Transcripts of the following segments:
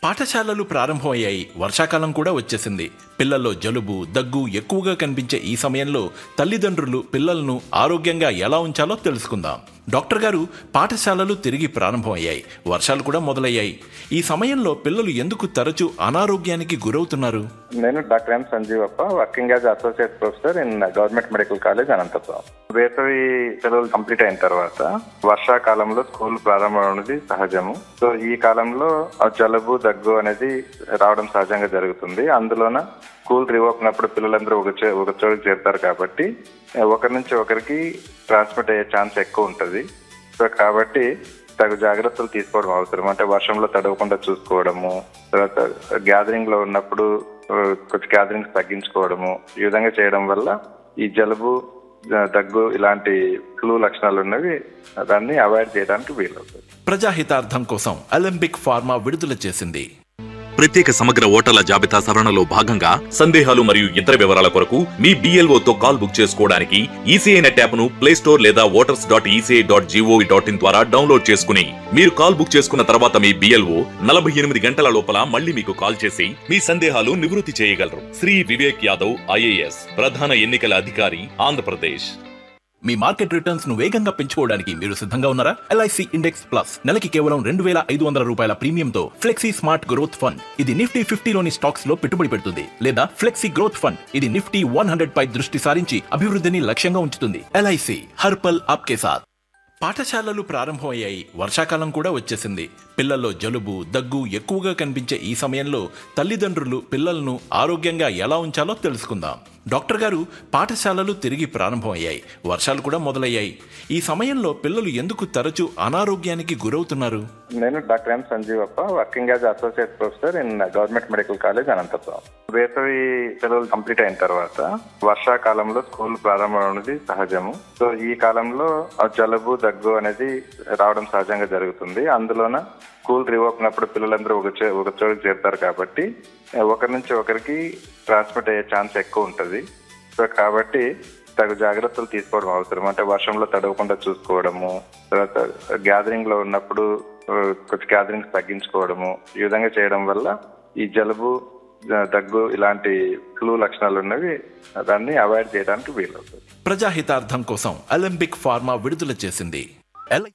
పాఠశాలలు ప్రారంభమయ్యాయి వర్షాకాలం కూడా వచ్చేసింది పిల్లల్లో జలుబు దగ్గు ఎక్కువగా కనిపించే ఈ సమయంలో తల్లిదండ్రులు పిల్లలను ఆరోగ్యంగా ఎలా ఉంచాలో తెలుసుకుందాం డాక్టర్ గారు పాఠశాలలు తిరిగి ప్రారంభమయ్యాయి వర్షాలు కూడా మొదలయ్యాయి ఈ సమయంలో పిల్లలు ఎందుకు తరచూ అనారోగ్యానికి గురవుతున్నారు నేను doctor M Sanjeevappa working as associate professor in government medical college Anantapuram వేసవి సెలవులు కంప్లీట్ అయిన తర్వాత వర్షాకాలంలో స్కూల్ ప్రారంభం అనేది సహజము సో ఈ కాలంలో ఆ జలుబు దగ్గు అనేది రావడం సహజంగా జరుగుతుంది అందులోన స్కూల్ రీఓపెన్ అప్పుడు పిల్లలందరూ ఒక చే ఒక చోటుకి చేరుతారు కాబట్టి ఒకరి నుంచి ఒకరికి ట్రాన్స్మిట్ అయ్యే ఛాన్స్ ఎక్కువ ఉంటుంది సో కాబట్టి తగు జాగ్రత్తలు తీసుకోవడం అవసరం అంటే వర్షంలో తడవకుండా చూసుకోవడము తర్వాత గ్యాదరింగ్ లో ఉన్నప్పుడు ఆ, కొంచెం గ్యాదరింగ్స్ తగ్గించుకోవడము ఈ విధంగా చేయడం వల్ల ఈ జలుబు జ- దగ్గు ఇలాంటి ఫ్లూ లక్షణాలు ఉన్నవి దాన్ని అవాయిడ్ చేయడానికి వీలవుతుంది ప్రజాహితార్థం కోసం అలింపిక్ ఫార్మా విడుదల చేసింది ప్రత్యేక సమగ్ర ఓటర్ల జాబితా సవరణలో భాగంగా సందేహాలు మరియు ఇతర వివరాల కొరకు మీ BLO తో కాల్ బుక్ చేసుకోవడానికి ఈసీఐ నెట్ యాప్ ను ప్లే స్టోర్ లేదా voters dot ECI dot G O V dot in ద్వారా డౌన్లోడ్ చేసుకుని మీరు కాల్ బుక్ చేసుకున్న తర్వాత మీ బిఎల్ఓ నలభై ఎనిమిది గంటల లోపల మళ్ళీ మీకు కాల్ చేసి మీ సందేహాలు నివృత్తి చేయగలరు శ్రీ వివేక్ యాదవ్ ఐఏఎస్ ప్రధాన ఎన్నికల అధికారి ఆంధ్రప్రదేశ్ మీ మార్కెట్ రిటర్న్స్ ను వేగంగా పెంచుకోవడానికి మీరు సిద్ధంగా ఉన్నారా ఎల్ఐసి ఇండెక్స్ ప్లస్ నెలకి కేవలం రెండు వేల ఐదు వందల రూపాయల ప్రీమియంతో ఫ్లెక్సీ స్మార్ట్ గ్రోత్ ఫండ్ ఇది నిఫ్టీ ఫిఫ్టీలోని స్టాక్స్ లో పెట్టుబడి పెడుతుంది లేదా ఫ్లెక్సీ గ్రోత్ ఫండ్ ఇది నిఫ్టీ వన్ హండ్రెడ్ పై దృష్టి సారించి అభివృద్ధిని లక్ష్యంగా ఉంచుతుంది ఎల్ఐసి హర్పల్ ఆప్కే సాత్ పాఠశాలలు ప్రారంభమయ్యాయి వర్షాకాలం కూడా వచ్చేసింది పిల్లల్లో జలుబు దగ్గు ఎక్కువగా కనిపించే ఈ సమయంలో తల్లిదండ్రులు పిల్లలను ఆరోగ్యంగా ఎలా ఉంచాలో తెలుసుకుందాం డాక్టర్ గారు పాఠశాలలు తిరిగి ప్రారంభమయ్యాయి వర్షాలు కూడా మొదలయ్యాయి ఈ సమయంలో పిల్లలు ఎందుకు తరచూ అనారోగ్యానికి గురవుతున్నారు నేను doctor M Sanjeevappa working as associate professor in government medical college Anantapuram వేసవి సెలవులు కంప్లీట్ అయిన తర్వాత వర్షాకాలంలో స్కూల్ ప్రారంభం అనేది సహజము సో ఈ కాలంలో ఆ జలుబు దగ్గు అనేది రావడం సహజంగా జరుగుతుంది అందులోన స్కూల్ రీఓపెన్ అప్పుడు పిల్లలందరూ ఒక చే ఒక చోటుకి చేరుతారు కాబట్టి ఒకరి నుంచి ఒకరికి ట్రాన్స్మిట్ అయ్యే ఛాన్స్ ఎక్కువ ఉంటుంది సో కాబట్టి తగు జాగ్రత్తలు తీసుకోవడం అవసరం అంటే వర్షంలో తడవకుండా చూసుకోవడము తర్వాత గ్యాదరింగ్ లో ఉన్నప్పుడు ఆ, కొంచెం గ్యాదరింగ్స్ తగ్గించుకోవడము ఈ విధంగా చేయడం వల్ల ఈ జలుబు జ- దగ్గు ఇలాంటి ఫ్లూ లక్షణాలు ఉన్నవి దాన్ని అవాయిడ్ చేయడానికి వీలవుతుంది ప్రజాహితార్థం కోసం అలింపిక్ ఫార్మా విడుదల చేసింది ఎల్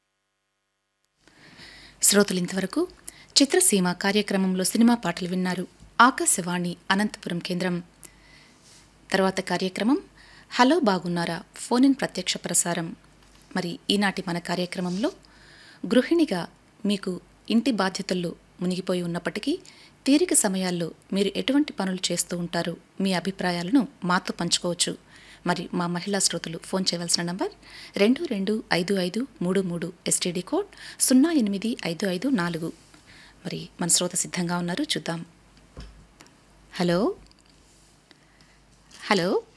శ్రోతలు ఇంతవరకు చిత్రసీమ కార్యక్రమంలో సినిమా పాటలు విన్నారు ఆకాశవాణి అనంతపురం కేంద్రం తర్వాత కార్యక్రమం హలో బాగున్నారా ఫోన్ ఇన్ ప్రత్యక్ష ప్రసారం మరి ఈనాటి మన కార్యక్రమంలో గృహిణిగా మీకు ఇంటి బాధ్యతల్లో మునిగిపోయి ఉన్నప్పటికీ తీరిక సమయాల్లో మీరు ఎటువంటి పనులు చేస్తూ ఉంటారు మీ అభిప్రాయాలను మాతో పంచుకోవచ్చు మరి మా మహిళా శ్రోతలు ఫోన్ చేయవలసిన నంబర్ రెండు రెండు ఐదు ఐదు మూడు మూడు ఎస్టీడీ కోడ్ సున్నా ఎనిమిది ఐదు ఐదు నాలుగు మరి మన శ్రోత సిద్ధంగా ఉన్నారు చూద్దాం హలో హలో